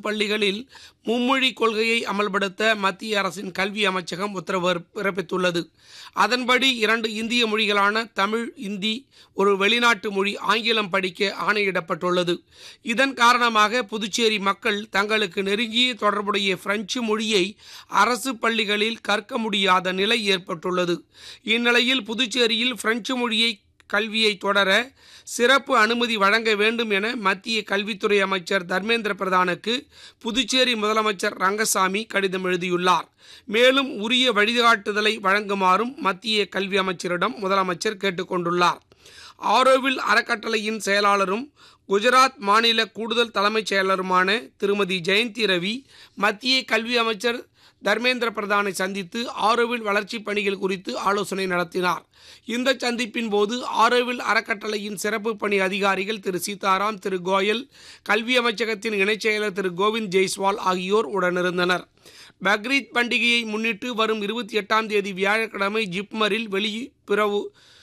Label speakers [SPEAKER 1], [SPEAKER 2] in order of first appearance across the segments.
[SPEAKER 1] பள்ளிகளில் மும்மொழி கொள்கையை அமல்படுத்த மத்திய அரசின் கல்வி அமைச்சகம் உத்தரவு பிறப்பித்துள்ளது அதன்படி இரண்டு இந்திய மொழிகளான தமிழ் இந்தி ஒரு வெளிநாட்டு மொழி ஆங்கிலம் படிக்க ஆணையிடப்பட்டுள்ளது இதன் காரணமாக புதுச்சேரி மக்கள் தங்களுக்கு நெருங்கிய தொடர்புடைய பிரெஞ்சு மொழியை அரசு பள்ளிகளில் கற்க முடியாத நிலை ஏற்பட்டுள்ளது இந்நிலையில் புதுச்சேரியில் பிரெஞ்சு மொழியை கல்வியை தொடர சிறப்பு அனுமதி வழங்க வேண்டும் என மத்திய கல்வித்துறை அமைச்சர் தர்மேந்திர பிரதானுக்கு புதுச்சேரி முதலமைச்சர் ரங்கசாமி கடிதம் எழுதியுள்ளார் மேலும் உரிய வழிகாட்டுதலை வழங்குமாறும் மத்திய கல்வி அமைச்சரிடம் முதலமைச்சர் கேட்டுக்கொண்டுள்ளார் ஆரோவில் அறக்கட்டளையின் செயலாளரும் குஜராத் மாநில கூடுதல் தலைமைச் செயலருமான திருமதி ஜெயந்தி ரவி மத்திய கல்வி அமைச்சர் தர்மேந்திர பிரதானை சந்தித்து ஆரோவில் வளர்ச்சிப் பணிகள் குறித்து ஆலோசனை நடத்தினார் இந்த சந்திப்பின் போது ஆரோவில் அறக்கட்டளையின் சிறப்பு பணி அதிகாரிகள் திரு சீதாராம் திரு கோயல் கல்வி அமைச்சகத்தின் இணைச் செயலர் திரு கோவிந்த் ஜெய்ஸ்வால் ஆகியோர் உடனிருந்தனர் பக்ரீத் பண்டிகையை முன்னிட்டு வரும் இருபத்தி எட்டாம் தேதி வியாழக்கிழமை ஜிப்மரில் வெளிப்பிரவு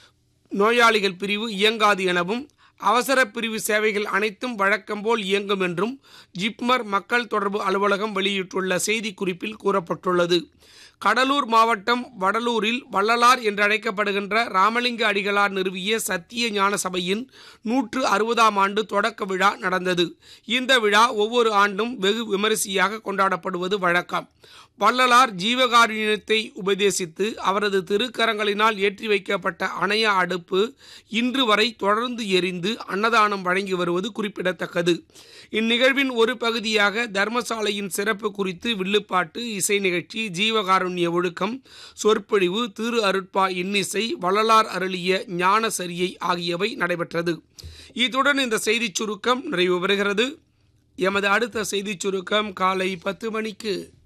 [SPEAKER 1] நோயாளிகள் பிரிவு இயங்காது எனவும் அவசர பிரிவு சேவைகள் அனைத்தும் வழக்கம்போல் இயங்கும் என்றும் ஜிப்மர் மக்கள் தொடர்பு அலுவலகம் வெளியிட்டுள்ள செய்திக்குறிப்பில் கூறப்பட்டுள்ளது கடலூர் மாவட்டம் வடலூரில் வள்ளலார் என்று அழைக்கப்படுகின்ற ராமலிங்க அடிகளார் நிறுவிய சத்திய ஞான சபையின் நூற்று அறுபதாம் ஆண்டு தொடக்க விழா நடந்தது இந்த விழா ஒவ்வொரு ஆண்டும் வெகு விமரிசையாக கொண்டாடப்படுவது வழக்கம் வள்ளலார் ஜீவகாருண்யத்தை உபதேசித்து அவரது திருக்கரங்களினால் ஏற்றி வைக்கப்பட்ட அணைய அடுப்பு இன்று வரை தொடர்ந்து எரிந்து அன்னதானம் வழங்கி வருவது குறிப்பிடத்தக்கது இந்நிகழ்வின் ஒரு பகுதியாக தர்மசாலையின் சிறப்பு குறித்து வில்லுப்பாட்டு இசை நிகழ்ச்சி ஜீவகாருண்ய ஒழுக்கம் சொற்பொழிவு திரு அருட்பா இன்னிசை வள்ளலார் அருளிய ஞான சரியை ஆகியவை நடைபெற்றது இத்துடன் இந்த செய்திச் சுருக்கம் நிறைவு பெறுகிறது எமது அடுத்த செய்திச் சுருக்கம் காலை பத்து மணிக்கு